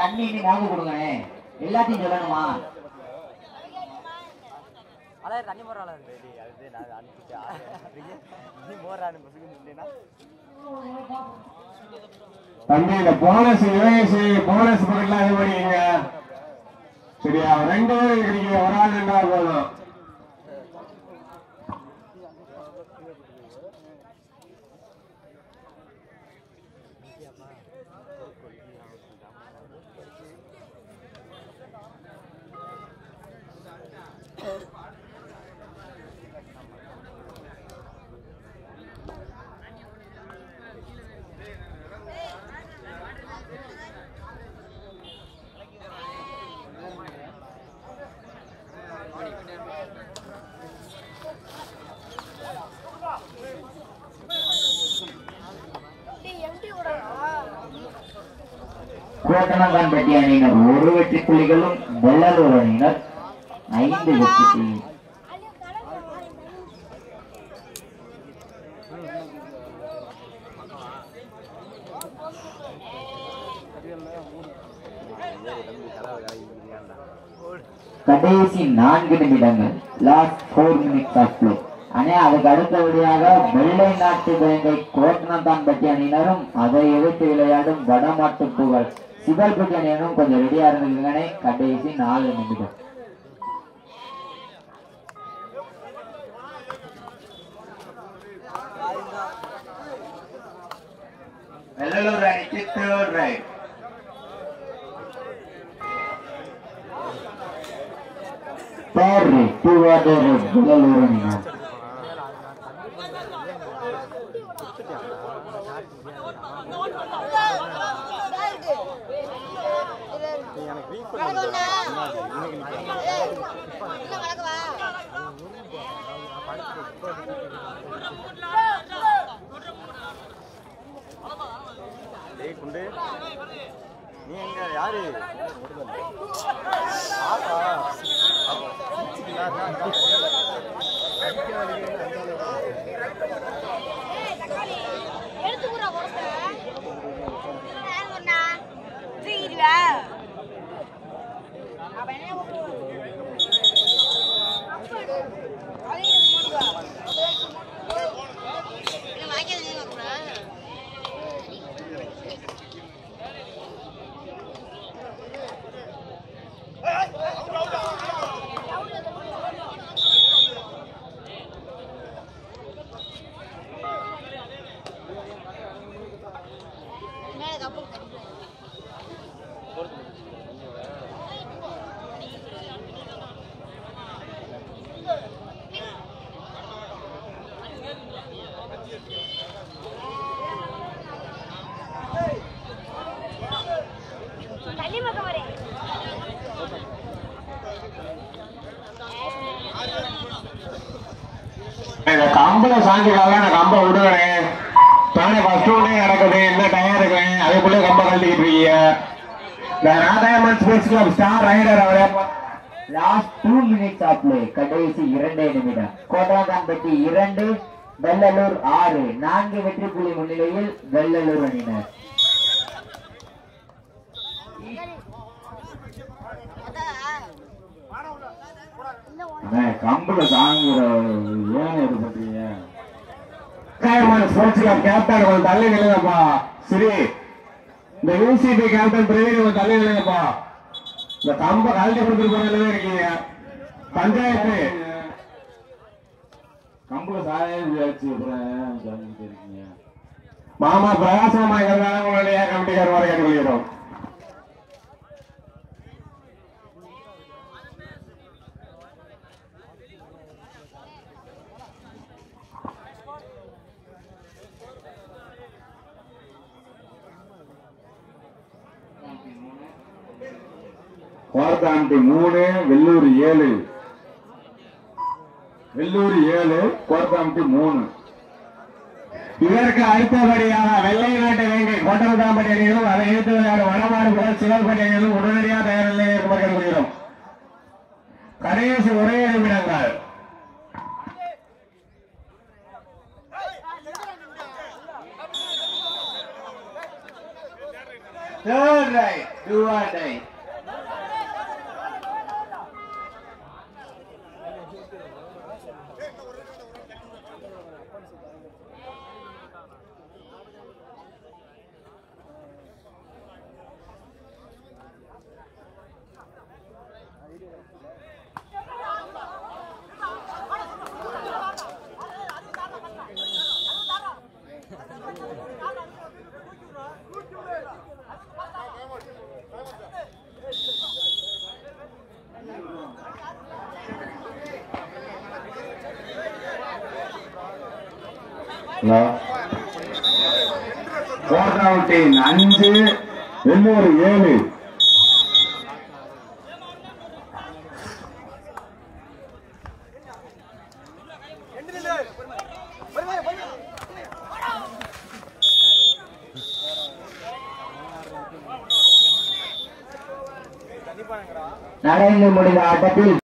தண்ணி இன்னும் மோந்து கொடுங்கண்ணே எல்லாத்தையும் சொல்லணுமா அழகு தண்ணி போடுற அழகு அது நான் அனுப்பிட்டு நீ போடுறான்னு இல்லைன்னா தம்பி இந்த போனஸ் யுஎஸ் போனஸ் பொருட்கள் அது பண்ணிக்கங்க சரியா ரெண்டு பேரும் இருக்கிறீங்க ஒரு ஆள் ரெண்டு ஆள் போதும் கோட்டனங்கான்பட்டி அணியினர் ஒரு வெற்றி புள்ளிகளும் வெள்ளலூர் அணியினர் ஐந்து வெற்றி புள்ளி கடைசி நான்கு நிமிடங்கள் last four minutes of play அண்ணே அதுக்கு அடுத்தபடியாக வெள்ளை நாட்டு வேங்கை கோட்டனந்தான்பட்டி அணியினரும் அதை எதிர்த்து விளையாடும் வடமாட்டு புகழ் சிவல்பட்டி அணியினரும் கொஞ்சம் ரெடியா இருந்துருக்கனே கடைசி நாலு நிமிடம் வெள்ளலூர் அணிக்கு தேர்ட் ரைட் தேர்ட் டூ வாட்டர் வெள்ளலூர் அணியினர் டேய் குண்டு நீ எங்க யாரு எடுத்துக்குறா கொடுத்த யார் பண்ணா தூக்கிடுவா அப்ப என்ன மேல கப்பல் கட்டிடுவா தள்ளி பக்கம் வரேன் இந்த கம்பள சாஞ்சுக்காக நான் கம்ப விடுவேன் தானே ஃபர்ஸ்ட் ஒன்னே நடக்குது என்ன டயர் இருக்கேன் அதுக்குள்ளே கம்ப கழட்டிக்கிட்டு இருக்கீங்க இந்த ராதாயமன் ஸ்போர்ட்ஸ் கிளப் ஸ்டார் ரைடர் அவரே last two minutes of play கடைசி இரண்டே நிமிடம் கோட்டனங்கான்பட்டி இரண்டு வெள்ளலூர் ஆறு நான்கு வெற்றி புள்ளி முன்னிலையில் வெள்ளலூர் அணியினர் அண்ணே கம்பள சாங்குற ஏன் இது பண்றீங்க ராதாயமன் ஸ்போர்ட்ஸ் கிளப் கேப்டன் கொஞ்சம் தள்ளி நில்லுங்கப்பா சரி இந்த யூசிபி கேப்டன் பிரவீன் கொஞ்சம் தள்ளி நில்லுங்கப்பா இந்த கம்ப கழட்டி கொடுத்துட்டு போறதுல இருக்கீங்க பஞ்சாயத்து கம்பள சாயம் வச்சு இருக்கீங்க மாமா பிரகாசமா இருக்கிறதால உங்களுடைய கமிட்டிக்கார வர கேட்டுக்கொள்கிறோம் கோர்தாண்டி மூணு வெள்ளூர் ஏழு வெள்ளூர் ஏழு கோர்தாம்பட்டி மூணு இதற்கு அடுத்தபடியாக வெள்ளை நாட்டு வேங்கை கோட்டரதாம்பட்டி அணிகளும் அதை எதிர்த்து விளையாடும் வடமாடு புகழ் சிவல்பட்டி அணிகளும் உடனடியாக தயார் நிலையை இருக்குமாறு கொள்கிறோம் கடைசி ஒரே நிமிடங்கள் third raid do or die hello கோட்டாவுட்டின் அஞ்சு வெள்ளூர் ஏழு நடந்து முடிந்த ஆட்டத்தில்